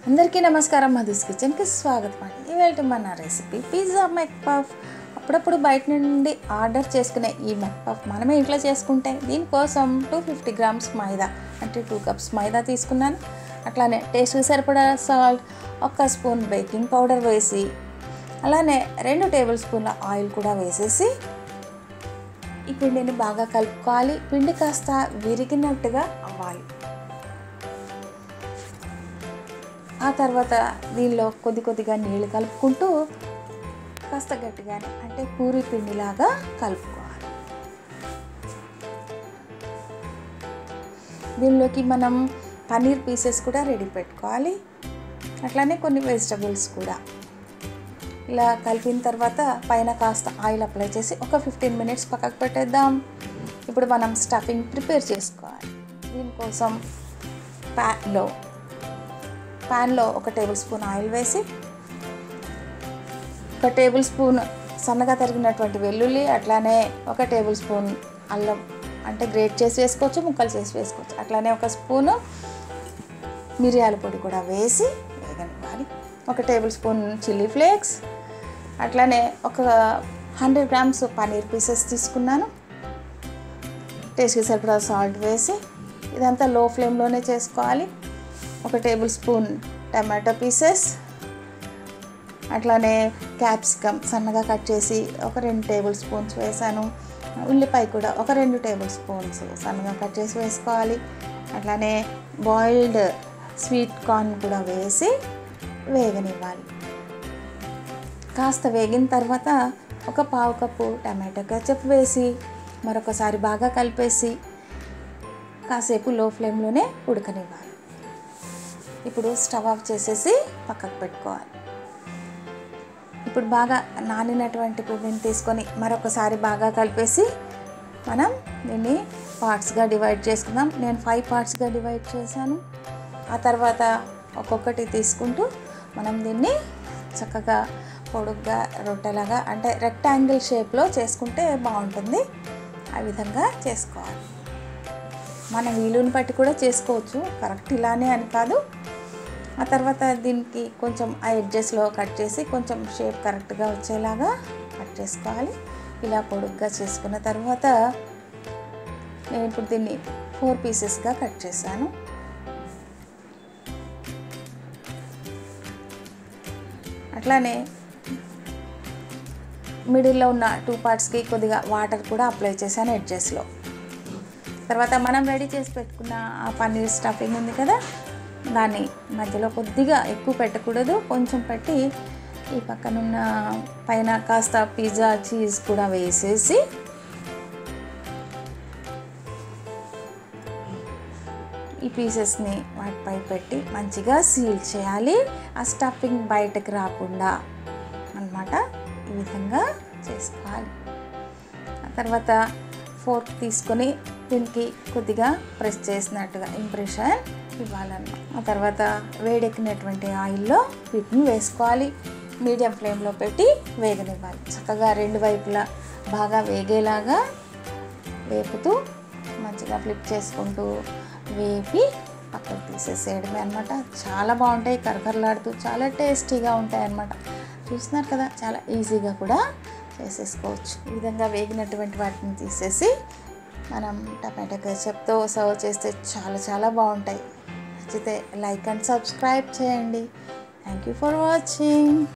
అందరికీ నమస్కారం మధుస్ కిచెన్కి స్వాగతం అండి ఇవాళ మన రెసిపీ పిజ్జా మెక్ పఫ్ అప్పుడప్పుడు బయట నుండి ఆర్డర్ చేసుకునే ఈ మెక్ పఫ్ మనమే ఇంట్లో చేసుకుంటే దీనికోసం టూ ఫిఫ్టీ గ్రామ్స్ మైదా అంటే టూ కప్స్ మైదా తీసుకున్నాను అట్లానే టేస్ట్కి సరిపడా సాల్ట్ ఒక స్పూన్ బేకింగ్ పౌడర్ వేసి అలానే రెండు టేబుల్ స్పూన్ల ఆయిల్ కూడా వేసేసి ఈ పిండిని బాగా కలుపుకోవాలి పిండి కాస్త విరిగినట్టుగా అవ్వాలి ఆ తర్వాత దీనిలో కొద్ది కొద్దిగా నీళ్ళు కలుపుకుంటూ కాస్త గట్టిగానే అంటే పూరి పిండిలాగా కలుపుకోవాలి దీనిలోకి మనం పన్నీర్ పీసెస్ కూడా రెడీ పెట్టుకోవాలి అట్లానే కొన్ని వెజిటబుల్స్ కూడా ఇలా కలిపిన తర్వాత పైన కాస్త ఆయిల్ అప్లై చేసి ఒక ఫిఫ్టీన్ మినిట్స్ పక్కకు పెట్టేద్దాం ఇప్పుడు మనం స్టఫింగ్ ప్రిపేర్ చేసుకోవాలి దీనికోసం ప్యాన్లో ప్యాన్లో ఒక టేబుల్ స్పూన్ ఆయిల్ వేసి ఒక టేబుల్ స్పూన్ సన్నగా తరిగినటువంటి వెల్లుల్లి అట్లానే ఒక టేబుల్ స్పూన్ అల్లం అంటే గ్రేట్ చేసి వేసుకోవచ్చు ముక్కలు చేసి వేసుకోవచ్చు అట్లానే ఒక స్పూను మిరియాల పొడి కూడా వేసి వేగనివ్వాలి ఒక టేబుల్ స్పూన్ చిల్లీ ఫ్లేక్స్ అట్లానే ఒక హండ్రెడ్ గ్రామ్స్ పన్నీర్ పీసెస్ తీసుకున్నాను టేస్ట్కి సరిపడా సాల్ట్ వేసి ఇదంతా లో ఫ్లేమ్లోనే చేసుకోవాలి ఒక టేబుల్ స్పూన్ టమాటో పీసెస్ అట్లానే క్యాప్సికమ్ సన్నగా కట్ చేసి ఒక రెండు టేబుల్ స్పూన్స్ వేసాను ఉల్లిపాయ కూడా ఒక రెండు టేబుల్ స్పూన్స్ సన్నగా కట్ చేసి వేసుకోవాలి అట్లానే బాయిల్డ్ స్వీట్ కార్న్ కూడా వేసి వేగనివ్వాలి కాస్త వేగిన తర్వాత ఒక పావు కప్పు టమాటో కచప్ వేసి మరొకసారి బాగా కలిపేసి కాసేపు లో ఫ్లేమ్లోనే ఉడకనివ్వాలి ఇప్పుడు స్టవ్ ఆఫ్ చేసేసి పక్కకు పెట్టుకోవాలి ఇప్పుడు బాగా నానినటువంటి పిండిని తీసుకొని మరొకసారి బాగా కలిపేసి మనం దీన్ని పార్ట్స్గా డివైడ్ చేసుకుందాం నేను ఫైవ్ పార్ట్స్గా డివైడ్ చేశాను ఆ తర్వాత ఒక్కొక్కటి తీసుకుంటూ మనం దీన్ని చక్కగా పొడుగ్గా రొట్టెలాగా అంటే రెక్టాంగిల్ షేప్లో చేసుకుంటే బాగుంటుంది ఆ విధంగా చేసుకోవాలి మన వీలుని బట్టి కూడా చేసుకోవచ్చు కరెక్ట్ ఇలానే అని కాదు ఆ తర్వాత దీనికి కొంచెం ఆ ఎడ్జెస్లో కట్ చేసి కొంచెం షేప్ కరెక్ట్గా వచ్చేలాగా కట్ చేసుకోవాలి ఇలా పొడుగ్గా చేసుకున్న తర్వాత నేను ఇప్పుడు దీన్ని ఫోర్ పీసెస్గా కట్ చేశాను అట్లానే మిడిల్లో ఉన్న టూ పార్ట్స్కి కొద్దిగా వాటర్ కూడా అప్లై చేశాను ఎడ్జెస్లో తర్వాత మనం రెడీ చేసి పెట్టుకున్న ఆ పన్నీర్ స్టఫింగ్ ఉంది కదా దాన్ని మధ్యలో కొద్దిగా ఎక్కువ పెట్టకూడదు కొంచెం పెట్టి ఈ పక్కనున్న పైన కాస్త పిజ్జా చీజ్ కూడా వేసేసి ఈ పీసెస్ని వాటిపై పెట్టి మంచిగా సీల్ చేయాలి ఆ స్టఫింగ్ బయటకు రాకుండా అనమాట ఈ విధంగా చేసుకోవాలి ఆ తర్వాత ఫోర్క్ తీసుకొని దీనికి కొద్దిగా ప్రెస్ చేసినట్టుగా ఇంప్రెషన్ ఇవ్వాలన్నమాట ఆ తర్వాత వేడెక్కినటువంటి ఆయిల్లో వీటిని వేసుకోవాలి మీడియం ఫ్లేమ్లో పెట్టి వేగనివ్వాలి చక్కగా రెండు వైపులా బాగా వేగేలాగా వేపుతూ మంచిగా ఫ్లిప్ చేసుకుంటూ వేపి పక్కకు తీసేసేయడమే అనమాట చాలా బాగుంటాయి కరకరలాడుతూ చాలా టేస్టీగా ఉంటాయి అన్నమాట చూస్తున్నారు కదా చాలా ఈజీగా కూడా చేసేసుకోవచ్చు ఈ విధంగా వేగినటువంటి వాటిని తీసేసి మనం టమాటా కచప్తో సర్వ్ చేస్తే చాలా చాలా బాగుంటాయి నచ్చితే లైక్ అండ్ సబ్స్క్రైబ్ చేయండి థ్యాంక్ యూ ఫర్ వాచింగ్